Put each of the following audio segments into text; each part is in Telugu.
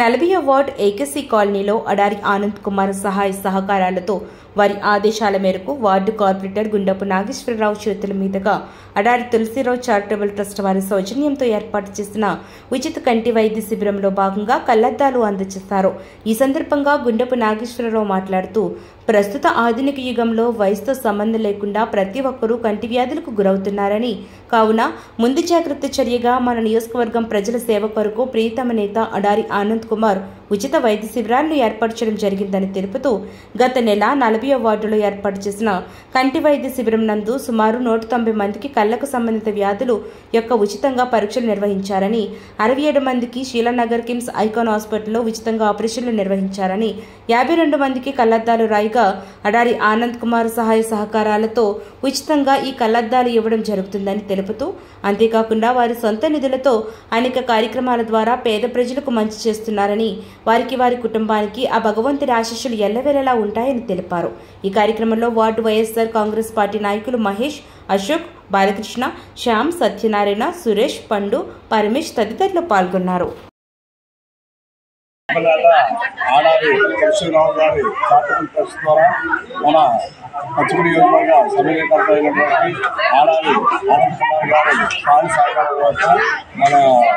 నలభై వార్డ్ ఏకసీ కాలనీలో అడారి ఆనంద్ కుమార్ సహాయ సహకారాలతో వారి ఆదేశాల మేరకు వార్డు కార్పొరేటర్ గుండపు నాగేశ్వరరావు చేతుల మీదుగా అడారి తులసిరావు చారిటబుల్ ట్రస్ట్ వారి సౌజన్యంతో ఏర్పాటు చేసిన ఉచిత కంటి వైద్య శిబిరంలో భాగంగా కళ్లద్దాలు అందజేస్తారు ఈ సందర్భంగా గుండపు నాగేశ్వరరావు మాట్లాడుతూ ప్రస్తుత ఆధునిక యుగంలో వయసుతో సంబంధం లేకుండా ప్రతి ఒక్కరూ కంటి వ్యాధులకు గురవుతున్నారని కావున ముందు జాగ్రత్త చర్యగా మన నియోజకవర్గం ప్రజల సేవ కొరకు ప్రియతమ నేత అడారి ఆనంద్ కుమార్ ఉచిత వైద్య శిబిరాలను ఏర్పరచడం జరిగిందని తెలుపుతూ గత నెల నలభై వార్డులో ఏర్పాటు చేసిన కంటి వైద్య శిబిరం నందు సుమారు నూట తొంభై మందికి కళ్లకు సంబంధిత వ్యాధులు యొక్క ఉచితంగా పరీక్షలు నిర్వహించారని అరవై ఏడు మందికి శీలానగర్ కిమ్స్ ఐకాన్ హాస్పిటల్లో ఉచితంగా ఆపరేషన్లు నిర్వహించారని యాభై రెండు మందికి కళ్లద్దాలు రాయిగా అడారి ఆనంద్ కుమార్ సహాయ సహకారాలతో ఉచితంగా ఈ కళ్లద్దాలు ఇవ్వడం జరుగుతుందని తెలుపుతూ అంతేకాకుండా వారి సొంత నిధులతో అనేక కార్యక్రమాల ద్వారా పేద ప్రజలకు మంచి చేస్తున్నారని వారికి వారి కుటుంబానికి ఆ భగవంతుడి ఆశీస్సులు ఎల్లవేళలా ఉంటాయని తెలిపారు ఈ కార్యక్రమంలో వార్డు వైఎస్ఆర్ కాంగ్రెస్ పార్టీ నాయకులు మహేష్ అశోక్ బాలకృష్ణ శ్యామ్ సత్యనారాయణ సురేష్ పండు పరమేష్ తదితరులు పాల్గొన్నారు ఎమ్మెల్యేగా ఆడారి తులసిరావు గారి చారిటబుల్ ట్రస్ట్ ద్వారా మన పశ్చిమ నియోజకవర్గ సమన్వయకర్త అయినటువంటి ఆడారి అనంత్ కుమార్ గారి సాయి సహకారం కోసం మన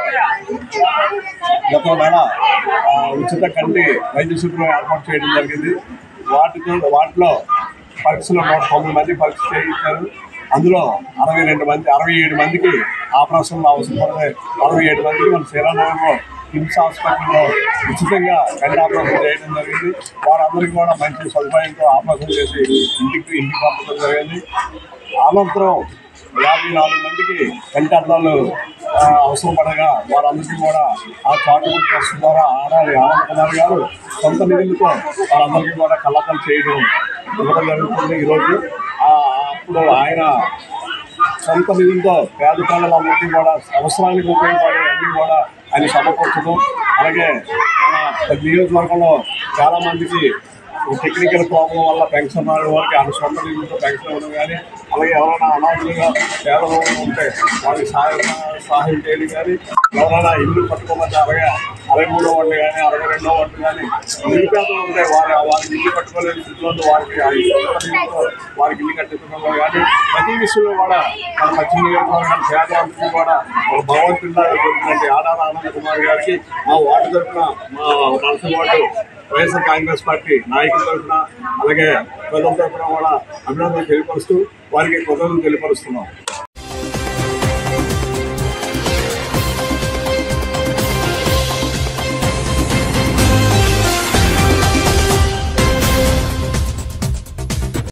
గత నెల ఆ, ఉచిత కంటి వైద్య శిబిరం ఏర్పాటు చేయడం జరిగింది వాటితో వాటిలో పరీక్షలు నూట తొమ్మిది మంది పరీక్ష చేయించారు అందులో అరవై రెండు మంది అరవై ఏడు మందికి ఆపరేషన్లు అవసరం పడితే అరవై ఏడు మందికి మన శ్రీరామనగరంలో కిమ్స్ హాస్పిటల్లో ఉచితంగా కంటి ఆపరేషన్ చేయడం జరిగింది వారందరికీ కూడా మంచి సదుపాయంతో ఆపరేషన్ చేసి ఇంటికి ఇంటికి పంపడం జరిగింది అనంతరం యాభై నాలుగు మందికి కంటి అద్దాలు ఆ, అవసరం పడగా వారందరికీ కూడా ఆ చాటుబుల్ ట్రస్ట్ ద్వారా ఆడాలి ఆనంద్ కుమార్ గారు సొంత నిధులతో వారందరికీ కూడా కళ్ళకలు చేయడం ఇవ్వడం జరుగుతుంది ఈరోజు ఆ, అప్పుడు ఆయన సొంత నిధులతో పేద పిల్లలందరికీ కూడా అవసరానికి ఉపయోగపడే అన్ని కూడా ఆయన సమకూర్చడం అలాగే మన నియోజకవర్గంలో చాలా మందికి టెక్నికల్ ప్రాబ్లం వల్ల పెన్షన్ రాని వారికి ఆయన సొంత నిధులతో పెన్షన్ ఇవ్వడం కానీ అలాగే ఎవరైనా అనాథులుగా పేదలు ఉంటే వాళ్ళకి సహాయం సహాయం చేయడం కానీ ఎవరైనా ఇల్లు కట్టుకోమంటే అలాగే అరవై మూడో వాటి కానీ అరవై రెండో వాటి కానీ నిరుపేదలు ఉంటే వారి వారికి ఇల్లు కట్టుకోలేని స్థితిలో ఉంటే వారికి ఆ సొంత నిధులతో వారికి ఇల్లు కట్టించడంలో కానీ ప్రతి విషయంలో కూడా మన పశ్చిమ నియోజకవర్గం పేదవాళ్ళకి కూడా ఒక భగవంతుడిలా దొరికినట్టు ఆడాల ఆనంద్ కుమార్ గారికి మా వార్డు తరఫున మా మనసు వార్డు వైఎస్ఆర్ కాంగ్రెస్ పార్టీ నాయకుల తరఫున అలాగే ప్రజల తరఫున కూడా అభినందనలు తెలియపరుస్తూ వారికి కృతజ్ఞతలు తెలియపరుస్తున్నాం